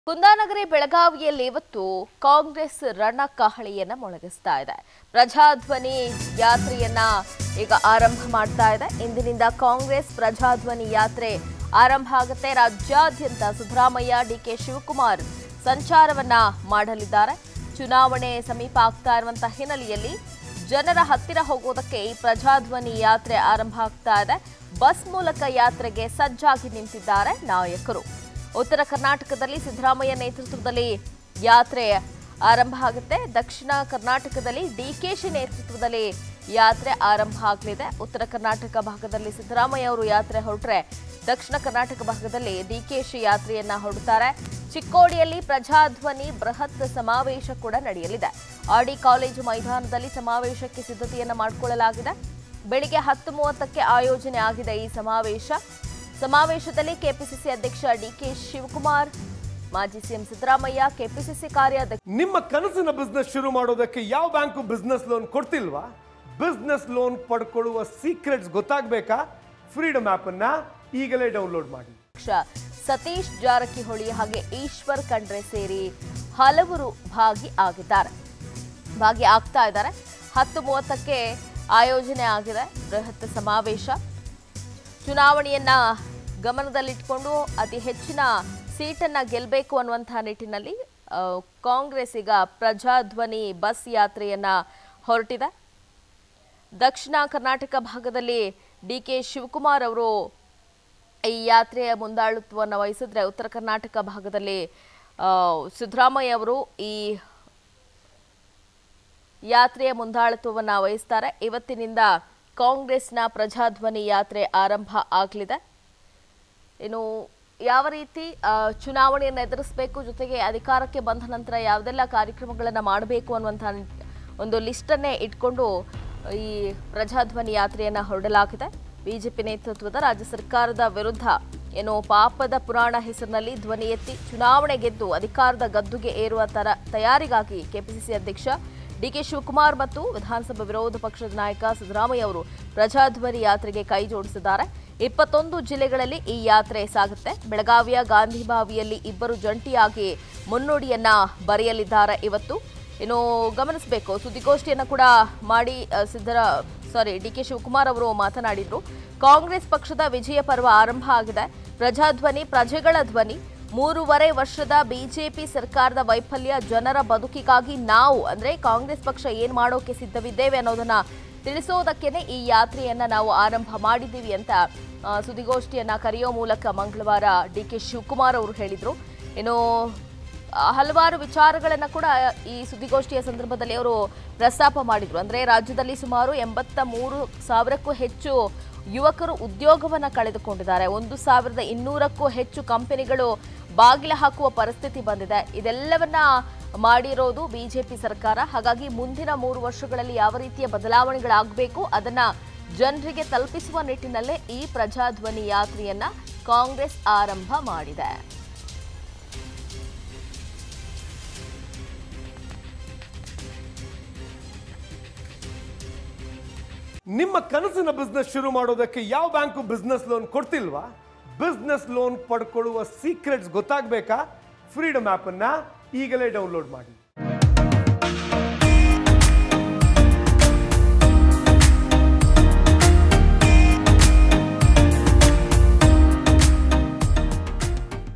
ಕುಂದಾನಗರಿ ಬೆಳಗಾವಿಯಲ್ಲಿ ಇವತ್ತು ಕಾಂಗ್ರೆಸ್ ರಣಕಹಳಿಯನ್ನ ಮೊಳಗಿಸ್ತಾ ಇದೆ ಪ್ರಜಾಧ್ವನಿ ಯಾತ್ರೆಯನ್ನ ಈಗ ಆರಂಭ ಮಾಡ್ತಾ ಇದೆ ಇಂದಿನಿಂದ ಕಾಂಗ್ರೆಸ್ ಪ್ರಜಾಧ್ವನಿ ಯಾತ್ರೆ ಆರಂಭ ಆಗುತ್ತೆ ರಾಜ್ಯಾದ್ಯಂತ ಸಿದ್ದರಾಮಯ್ಯ ಡಿಕೆ ಶಿವಕುಮಾರ್ ಸಂಚಾರವನ್ನ ಮಾಡಲಿದ್ದಾರೆ ಚುನಾವಣೆ ಸಮೀಪ ಆಗ್ತಾ ಇರುವಂತಹ ಹಿನ್ನೆಲೆಯಲ್ಲಿ ಜನರ ಹತ್ತಿರ ಹೋಗೋದಕ್ಕೆ ಈ ಪ್ರಜಾಧ್ವನಿ ಯಾತ್ರೆ ಆರಂಭ ಆಗ್ತಾ ಇದೆ ಬಸ್ ಮೂಲಕ ಯಾತ್ರೆಗೆ ಸಜ್ಜಾಗಿ ನಿಂತಿದ್ದಾರೆ ನಾಯಕರು ಉತ್ತರ ಕರ್ನಾಟಕದಲ್ಲಿ ಸಿದ್ದರಾಮಯ್ಯ ನೇತೃತ್ವದಲ್ಲಿ ಯಾತ್ರೆ ಆರಂಭ ಆಗುತ್ತೆ ದಕ್ಷಿಣ ಕರ್ನಾಟಕದಲ್ಲಿ ಡಿಕೆಶಿ ನೇತೃತ್ವದಲ್ಲಿ ಯಾತ್ರೆ ಆರಂಭ ಆಗಲಿದೆ ಉತ್ತರ ಕರ್ನಾಟಕ ಭಾಗದಲ್ಲಿ ಸಿದ್ದರಾಮಯ್ಯ ಅವರು ಯಾತ್ರೆ ಹೊರಟ್ರೆ ದಕ್ಷಿಣ ಕರ್ನಾಟಕ ಭಾಗದಲ್ಲಿ ಡಿಕೆಶಿ ಯಾತ್ರೆಯನ್ನ ಹೊರಡ್ತಾರೆ ಚಿಕ್ಕೋಡಿಯಲ್ಲಿ ಪ್ರಜಾಧ್ವನಿ ಬೃಹತ್ ಸಮಾವೇಶ ಕೂಡ ನಡೆಯಲಿದೆ ಆರ್ಡಿ ಕಾಲೇಜು ಮೈದಾನದಲ್ಲಿ ಸಮಾವೇಶಕ್ಕೆ ಸಿದ್ಧತೆಯನ್ನ ಮಾಡಿಕೊಳ್ಳಲಾಗಿದೆ ಬೆಳಿಗ್ಗೆ ಹತ್ತು ಮೂವತ್ತಕ್ಕೆ ಆಯೋಜನೆ ಆಗಿದೆ ಈ ಸಮಾವೇಶ ಸಮಾವೇಶದಲ್ಲಿ ಕೆಪಿಸಿಸಿ ಅಧ್ಯಕ್ಷ ಡಿಕೆ ಶಿವಕುಮಾರ್ ಮಾಜಿ ಸಿಎಂ ಸಿದ್ದರಾಮಯ್ಯ ಕೆಪಿಸಿಸಿ ಕಾರ್ಯಾಧ್ಯಕ್ಷ ನಿಮ್ಮ ಕನಸಿನ ಬಿಸ್ನೆಸ್ ಶುರು ಮಾಡೋದಕ್ಕೆ ಯಾವ ಬ್ಯಾಂಕು ಬಿಸ್ನೆಸ್ ಲೋನ್ ಕೊಡ್ತಿಲ್ವಾ ಬಿಸ್ನೆಸ್ ಲೋನ್ ಪಡ್ಕೊಳ್ಳುವ ಸೀಕ್ರೆಟ್ಸ್ ಗೊತ್ತಾಗಬೇಕಾ ಫ್ರೀಡಮ್ ಅನ್ನ ಈಗಲೇ ಡೌನ್ಲೋಡ್ ಮಾಡಿ ಸತೀಶ್ ಜಾರಕಿಹೊಳಿ ಹಾಗೆ ಈಶ್ವರ್ ಖಂಡ್ರೆ ಸೇರಿ ಹಲವರು ಭಾಗಿ ಆಗಿದ್ದಾರೆ ಭಾಗಿ ಆಗ್ತಾ ಇದ್ದಾರೆ ಹತ್ತು ಮೂವತ್ತಕ್ಕೆ ಆಯೋಜನೆ ಆಗಿದೆ ಬೃಹತ್ ಸಮಾವೇಶ ಚುನಾವಣೆಯನ್ನ ಗಮನದಲ್ಲಿಟ್ಕೊಂಡು ಅತಿ ಹೆಚ್ಚಿನ ಸೀಟನ್ನ ಗೆಲ್ಲಬೇಕು ಅನ್ನುವಂತಹ ನಿಟ್ಟಿನಲ್ಲಿ ಆ, ಕಾಂಗ್ರೆಸ್ ಈಗ ಪ್ರಜಾಧ್ವನಿ ಬಸ್ ಯಾತ್ರೆಯನ್ನ ಹೊರಟಿದೆ ದಕ್ಷಿಣ ಕರ್ನಾಟಕ ಭಾಗದಲ್ಲಿ ಡಿ ಕೆ ಶಿವಕುಮಾರ್ ಅವರು ಈ ಯಾತ್ರೆಯ ಮುಂದಾಳುತ್ವವನ್ನು ವಹಿಸಿದ್ರೆ ಉತ್ತರ ಕರ್ನಾಟಕ ಭಾಗದಲ್ಲಿ ಆ, ಸಿದ್ದರಾಮಯ್ಯ ಅವರು ಈ ಯಾತ್ರೆಯ ಮುಂದಾಳತ್ವವನ್ನು ವಹಿಸ್ತಾರೆ ಇವತ್ತಿನಿಂದ ಕಾಂಗ್ರೆಸ್ನ ಪ್ರಜಾಧ್ವನಿ ಯಾತ್ರೆ ಆರಂಭ ಆಗಲಿದೆ ಇನ್ನು ಯಾವ ರೀತಿ ಆ, ಚುನಾವಣೆಯನ್ನು ಎದುರಿಸಬೇಕು ಜೊತೆಗೆ ಅಧಿಕಾರಕ್ಕೆ ಬಂದ ನಂತರ ಯಾವುದೆಲ್ಲ ಕಾರ್ಯಕ್ರಮಗಳನ್ನು ಮಾಡಬೇಕು ಅನ್ನುವಂತಹ ಒಂದು ಲಿಸ್ಟನ್ನೇ ಇಟ್ಕೊಂಡು ಈ ಪ್ರಜಾಧ್ವನಿ ಯಾತ್ರೆಯನ್ನು ಹೊರಡಲಾಗಿದೆ ಬಿಜೆಪಿ ನೇತೃತ್ವದ ರಾಜ್ಯ ಸರ್ಕಾರದ ವಿರುದ್ಧ ಏನು ಪಾಪದ ಪುರಾಣ ಹೆಸರಿನಲ್ಲಿ ಧ್ವನಿ ಎತ್ತಿ ಚುನಾವಣೆ ಗೆದ್ದು ಅಧಿಕಾರದ ಗದ್ದುಗೆ ಏರುವ ತರ ತಯಾರಿಗಾಗಿ ಕೆಪಿಸಿಸಿ ಅಧ್ಯಕ್ಷ ಡಿಕೆ ಶಿವಕುಮಾರ್ ಮತ್ತು ವಿಧಾನಸಭಾ ವಿರೋಧ ಪಕ್ಷದ ನಾಯಕ ಸಿದ್ದರಾಮಯ್ಯ ಅವರು ಪ್ರಜಾಧ್ವನಿ ಯಾತ್ರೆಗೆ ಕೈ ಜೋಡಿಸಿದ್ದಾರೆ ಇಪ್ಪತ್ತೊಂದು ಜಿಲ್ಲೆಗಳಲ್ಲಿ ಈ ಯಾತ್ರೆ ಸಾಗುತ್ತೆ ಬೆಳಗಾವಿಯ ಗಾಂಧಿಬಾವಿಯಲ್ಲಿ ಇಬ್ಬರು ಜಂಟಿಯಾಗಿ ಮುನ್ನುಡಿಯನ್ನ ಬರೆಯಲಿದ್ದಾರೆ ಇವತ್ತು ಇನ್ನು ಗಮನಿಸಬೇಕು ಸುದ್ದಿಗೋಷ್ಠಿಯನ್ನು ಕೂಡ ಮಾಡಿ ಅಹ್, ಸಿದ್ದರ ಸಾರಿ ಡಿ ಕೆ ಶಿವಕುಮಾರ್ ಅವರು ಮಾತನಾಡಿದ್ರು ಕಾಂಗ್ರೆಸ್ ಪಕ್ಷದ ವಿಜಯ ಪರ್ವ ಆರಂಭ ಆಗಿದೆ ಪ್ರಜಾಧ್ವನಿ ಪ್ರಜೆಗಳ ಧ್ವನಿ ಮೂರುವರೆ ವರ್ಷದ ಬಿಜೆಪಿ ಸರ್ಕಾರದ ವೈಫಲ್ಯ ಜನರ ಬದುಕಿಗಾಗಿ ನಾವು ಅಂದ್ರೆ ಕಾಂಗ್ರೆಸ್ ಪಕ್ಷ ಏನ್ ಮಾಡೋಕೆ ಸಿದ್ಧವಿದ್ದೇವೆ ಅನ್ನೋದನ್ನ ತಿಳಿಸೋದಕ್ಕೇನೆ ಈ ಯಾತ್ರೆಯನ್ನ ನಾವು ಆರಂಭ ಮಾಡಿದ್ದೀವಿ ಅಂತ ಆ, ಸುದ್ದಿಗೋಷ್ಠಿಯನ್ನ ಕರೆಯೋ ಮೂಲಕ ಮಂಗಳವಾರ ಡಿ ಕೆ ಶಿವಕುಮಾರ್ ಅವರು ಹೇಳಿದ್ರು ಇನ್ನು ಆ, ಹಲವಾರು ವಿಚಾರಗಳನ್ನ ಕೂಡ ಈ ಸುದ್ದಿಗೋಷ್ಠಿಯ ಸಂದರ್ಭದಲ್ಲಿ ಅವರು ಪ್ರಸ್ತಾಪ ಮಾಡಿದ್ರು ಅಂದ್ರೆ ರಾಜ್ಯದಲ್ಲಿ ಸುಮಾರು ಎಂಬತ್ತ ಮೂರು ಸಾವಿರಕ್ಕೂ ಹೆಚ್ಚು ಯುವಕರು ಉದ್ಯೋಗವನ್ನ ಕಳೆದುಕೊಂಡಿದ್ದಾರೆ ಒಂದು ಸಾವಿರದ ಇನ್ನೂರಕ್ಕೂ ಹೆಚ್ಚು ಕಂಪನಿಗಳು ಬಾಗಿಲು ಹಾಕುವ ಪರಿಸ್ಥಿತಿ ಬಂದಿದೆ ಇದೆಲ್ಲವನ್ನ ಮಾಡಿರೋದು ಬಿಜೆಪಿ ಸರ್ಕಾರ ಹಾಗಾಗಿ ಮುಂದಿನ ಮೂರು ವರ್ಷಗಳಲ್ಲಿ ಯಾವ ರೀತಿಯ ಬದಲಾವಣೆಗಳಾಗಬೇಕು ಅದನ್ನ ಜನರಿಗೆ ತಲುಪಿಸುವ ನಿಟ್ಟಿನಲ್ಲೇ ಈ ಪ್ರಜಾಧ್ವನಿ ಯಾತ್ರೆಯನ್ನ ಕಾಂಗ್ರೆಸ್ ಆರಂಭ ಮಾಡಿದೆ ನಿಮ್ಮ ಕನಸಿನ ಬಿಸ್ನೆಸ್ ಶುರು ಮಾಡೋದಕ್ಕೆ ಯಾವ ಬ್ಯಾಂಕು ಬಿಸ್ನೆಸ್ ಲೋನ್ ಕೊಡ್ತಿಲ್ವಾ ಬಿಸ್ನೆಸ್ ಲೋನ್ ಪಡ್ಕೊಳ್ಳುವ ಸೀಕ್ರೆಟ್ಸ್ ಗೊತ್ತಾಗಬೇಕಾ ಫ್ರೀಡಮ್ ಅನ್ನ ಈಗಲೇ ಡೌನ್ಲೋಡ್ ಮಾಡಿ